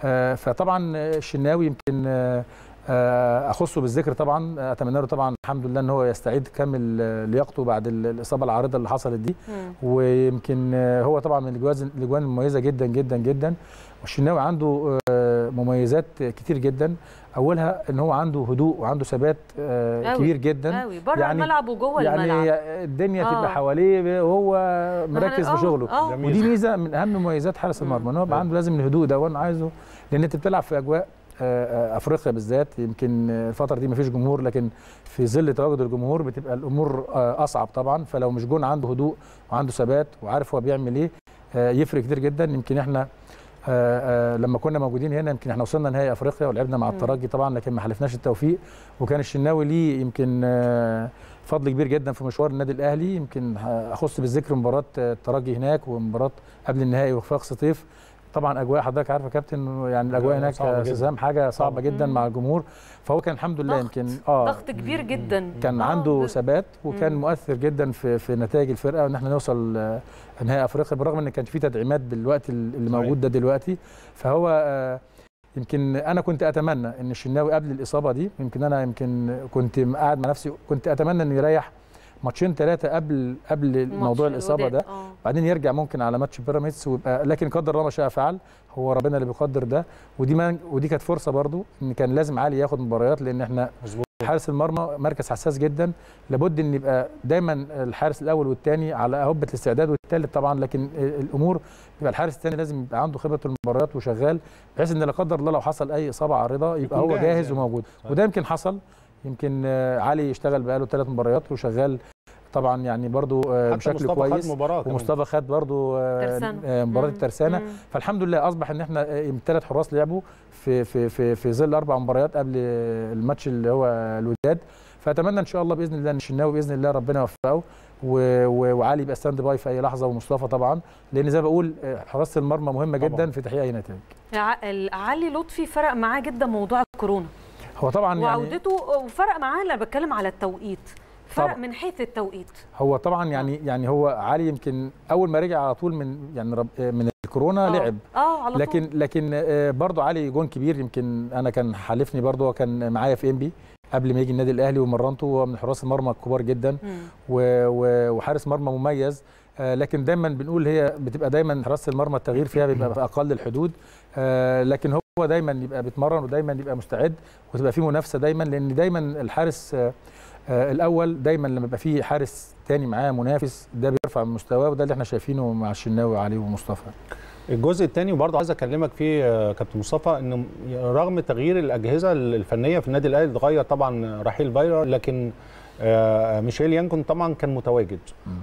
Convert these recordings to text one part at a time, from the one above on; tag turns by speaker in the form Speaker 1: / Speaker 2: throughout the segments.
Speaker 1: آه، فطبعا الشناوي يمكن آه، آه، اخصه بالذكر طبعا اتمنى له طبعا الحمد لله ان هو يستعيد كامل آه، لياقته بعد ال- الاصابه العارضه اللي حصلت دي
Speaker 2: مم.
Speaker 1: ويمكن آه، هو طبعا من الجواز الاجوان المميزه جدا جدا جدا والشناوي عنده آه، مميزات كتير جدا اولها ان هو عنده هدوء وعنده ثبات آه،
Speaker 2: أوي،
Speaker 1: كبير جدا
Speaker 2: قوي بره
Speaker 1: يعني-
Speaker 2: الملعب وجوه
Speaker 1: يعني
Speaker 2: الملعب
Speaker 1: الدنيا
Speaker 2: آه.
Speaker 1: تبقى حواليه وهو مركز
Speaker 2: آه،
Speaker 1: في شغله
Speaker 2: آه.
Speaker 3: جميل.
Speaker 1: ودي ميزه من اهم مميزات حارس المرمى ان هو يبقى عنده لازم الهدوء ده وانا عايزه لان انت بتلعب في اجواء آه، آه، افريقيا بالذات يمكن آه، الفتره دي مفيش جمهور لكن في ظل تواجد الجمهور بتبقى الامور آه، اصعب طبعا فلو مش جون عنده هدوء وعنده ثبات وعارف هو بيعمل ايه آه، يفرق كتير جدا يمكن احنا آه، آه، لما كنا موجودين هنا يمكن احنا وصلنا نهائي افريقيا ولعبنا مع
Speaker 2: مم.
Speaker 1: الترجي طبعا لكن ما حلفناش التوفيق وكان الشناوي ليه يمكن آه، فضل كبير جدا في مشوار النادي الاهلي يمكن اخص بالذكر مباراه الترجي هناك ومباراه قبل النهائي وخفاق سطيف طبعا اجواء حضرتك عارف يا كابتن يعني الاجواء هناك
Speaker 3: صعبة
Speaker 1: يا
Speaker 3: جدا.
Speaker 1: استاذ هام حاجه صعبه
Speaker 3: طبعا.
Speaker 1: جدا
Speaker 2: مم.
Speaker 1: مع الجمهور فهو كان الحمد لله
Speaker 2: ضغط.
Speaker 1: يمكن اه
Speaker 2: ضغط كبير جدا
Speaker 1: كان
Speaker 2: آه،
Speaker 1: عنده
Speaker 2: ب-
Speaker 1: ثبات وكان
Speaker 2: مم.
Speaker 1: مؤثر جدا في في نتائج الفرقه وان احنا نوصل آه، نهائي افريقيا بالرغم ان كان في تدعيمات بالوقت اللي
Speaker 3: صحيح.
Speaker 1: موجود ده دلوقتي فهو آه، يمكن انا كنت اتمنى ان الشناوي قبل الاصابه دي يمكن انا يمكن كنت قاعد مع نفسي كنت اتمنى انه يريح ماتشين ثلاثه قبل قبل موضوع
Speaker 2: ماتش
Speaker 1: الاصابه
Speaker 2: الوداد.
Speaker 1: ده
Speaker 2: آه.
Speaker 1: بعدين يرجع ممكن على ماتش بيراميدز ويبقى لكن قدر الله ما شاء فعل هو ربنا اللي بيقدر ده ودي ما ودي كانت فرصه برضو ان كان لازم علي ياخد مباريات لان احنا
Speaker 3: مظبوط
Speaker 1: حارس المرمى مركز حساس جدا لابد ان يبقى دايما الحارس الاول والثاني على هبه الاستعداد والثالث طبعا لكن الامور يبقى الحارس الثاني لازم يبقى عنده خبره المباريات وشغال بحيث ان لا قدر الله لو حصل اي اصابه عارضه يبقى
Speaker 3: يكون
Speaker 1: هو
Speaker 3: جاهز
Speaker 1: جاهز
Speaker 3: يعني.
Speaker 1: وموجود
Speaker 3: صحيح.
Speaker 1: وده يمكن حصل يمكن آه، علي اشتغل بقاله ثلاث مباريات وشغال طبعا يعني برضو آه،
Speaker 3: حتى
Speaker 1: بشكل
Speaker 3: مصطفى
Speaker 1: كويس
Speaker 3: خد مباراه كمان.
Speaker 1: ومصطفى خد برضو آه،
Speaker 2: ترسانة.
Speaker 1: آه، مباراه
Speaker 2: مم.
Speaker 1: الترسانه
Speaker 2: مم.
Speaker 1: فالحمد لله اصبح ان احنا ثلاث حراس لعبوا في في في في ظل اربع مباريات قبل الماتش اللي هو الوداد فاتمنى ان شاء الله باذن الله ان الشناوي باذن الله ربنا يوفقه و- و- وعلي يبقى ستاند باي في اي لحظه ومصطفى طبعا لان زي ما بقول آه، حراسه المرمى مهمه
Speaker 3: طبعاً.
Speaker 1: جدا في تحقيق اي نتائج
Speaker 2: ع- علي لطفي فرق معاه جدا موضوع الكورونا
Speaker 1: هو طبعا يعني
Speaker 2: وعودته وفرق معاه انا بتكلم على التوقيت فرق
Speaker 1: طبعاً.
Speaker 2: من حيث التوقيت
Speaker 1: هو طبعا يعني يعني هو علي يمكن اول ما رجع على طول من يعني رب آه، من الكورونا
Speaker 2: آه.
Speaker 1: لعب
Speaker 2: اه على
Speaker 1: لكن
Speaker 2: طول
Speaker 1: لكن آه، برضو علي جون كبير يمكن انا كان حالفني برضو هو كان معايا في انبي قبل ما يجي النادي الاهلي ومرنته هو من حراس المرمى الكبار جدا
Speaker 2: مم.
Speaker 1: و- و- وحارس مرمى مميز آه، لكن دايما بنقول هي بتبقى دايما حراسه المرمى التغيير فيها بيبقى في اقل الحدود آه، لكن هو دايما يبقى بيتمرن ودايما يبقى مستعد وتبقى في منافسه دايما لان دايما الحارس آه، آه، الاول دايما لما يبقى في حارس تاني معاه منافس ده بيرفع من مستواه وده اللي احنا شايفينه مع الشناوي وعلي ومصطفى
Speaker 3: الجزء الثاني وبرضه عايز اكلمك فيه آه، كابتن مصطفى ان رغم تغيير الاجهزه الفنيه في النادي الاهلي اتغير طبعا رحيل فايرا لكن آه، ميشيل يانكون طبعا كان متواجد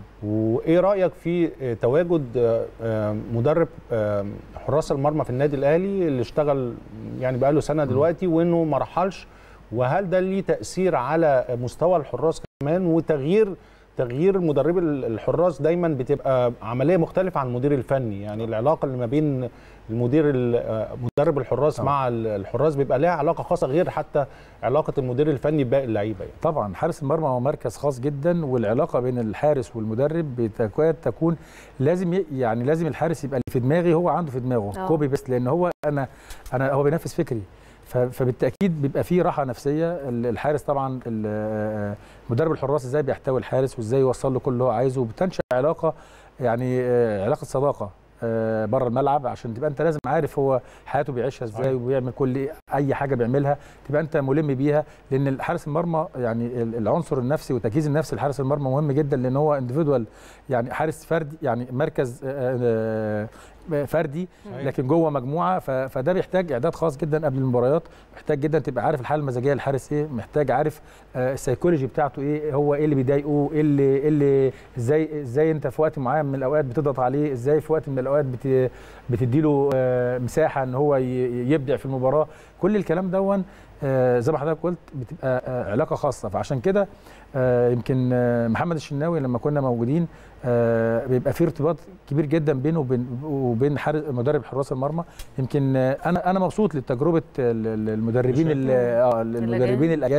Speaker 3: وايه رايك في آه، تواجد آه، آه، مدرب آه، حراس المرمى في النادي الاهلي اللي اشتغل يعني بقاله سنه دلوقتي وانه ما رحلش وهل ده ليه تاثير على مستوى الحراس كمان وتغيير تغيير مدرب الحراس دايما بتبقى عمليه مختلفه عن المدير الفني يعني العلاقه اللي ما بين المدير ال- مدرب الحراس
Speaker 1: طبعا.
Speaker 3: مع الحراس بيبقى لها علاقه خاصه غير حتى علاقه المدير الفني بباقي اللعيبه يعني.
Speaker 1: طبعا حارس المرمى هو مركز خاص جدا والعلاقه بين الحارس والمدرب بتكاد تكون لازم ي- يعني لازم الحارس يبقى اللي في دماغي هو عنده في دماغه
Speaker 2: آه.
Speaker 1: كوبي بس لان هو انا انا هو بينفذ فكري ف- فبالتاكيد بيبقى فيه راحه نفسيه ال- الحارس طبعا ال- آه، مدرب الحراس ازاي بيحتوي الحارس وازاي يوصل له كل اللي هو عايزه وبتنشا علاقه يعني آه، علاقه صداقه بره الملعب عشان تبقى انت لازم عارف هو حياته بيعيشها ازاي
Speaker 3: صحيح.
Speaker 1: وبيعمل كل اي حاجه بيعملها تبقى انت ملم بيها لان حارس المرمى يعني ال- العنصر النفسي والتجهيز النفسي لحارس المرمى مهم جدا لان هو انديفيدوال يعني حارس فردي يعني مركز آه، آه، فردي
Speaker 3: صحيح.
Speaker 1: لكن جوه مجموعه ف- فده بيحتاج اعداد خاص جدا قبل المباريات محتاج جدا تبقى عارف الحاله المزاجيه للحارس ايه محتاج عارف آه، السيكولوجي بتاعته ايه هو ايه اللي بيضايقه ايه اللي ايه اللي ازاي ازاي انت في وقت معين من الاوقات بتضغط عليه ازاي في وقت من الاوقات بت بتديله آه، مساحه ان هو ي- يبدع في المباراه كل الكلام دون آه، زي ما حضرتك قلت بتبقى آه، علاقه خاصه فعشان كده آه، يمكن آه، محمد الشناوي لما كنا موجودين آه، بيبقى في ارتباط كبير جدا بينه وبين وبين حارس مدرب حراس المرمى يمكن آه، انا انا مبسوط لتجربه ال- ال- المدربين ال- آه، المدربين الاجانب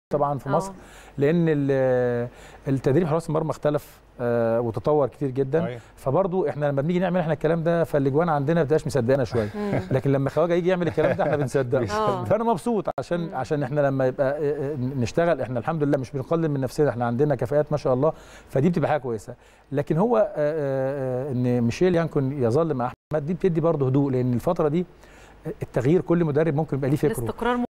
Speaker 1: طبعا في
Speaker 2: آه.
Speaker 1: مصر لان ال- التدريب حراس المرمى اختلف آه، وتطور كتير جدا
Speaker 3: صحيح.
Speaker 1: فبرضو احنا لما بنيجي نعمل احنا الكلام ده فالاجوان عندنا ما بتبقاش مصدقنا شويه
Speaker 2: مم.
Speaker 1: لكن لما خواجه يجي يعمل الكلام ده احنا بنصدقه
Speaker 2: آه.
Speaker 1: فانا مبسوط عشان
Speaker 2: مم.
Speaker 1: عشان احنا لما يبقى آه، آه، نشتغل احنا الحمد لله مش بنقلل من نفسنا احنا عندنا كفاءات ما شاء الله فدي بتبقى حاجه كويسه لكن هو آه، آه، آه، ان ميشيل يانكون يظل مع احمد دي بتدي برضه هدوء لان الفتره دي التغيير كل مدرب ممكن يبقى ليه فكره
Speaker 2: الاستقرار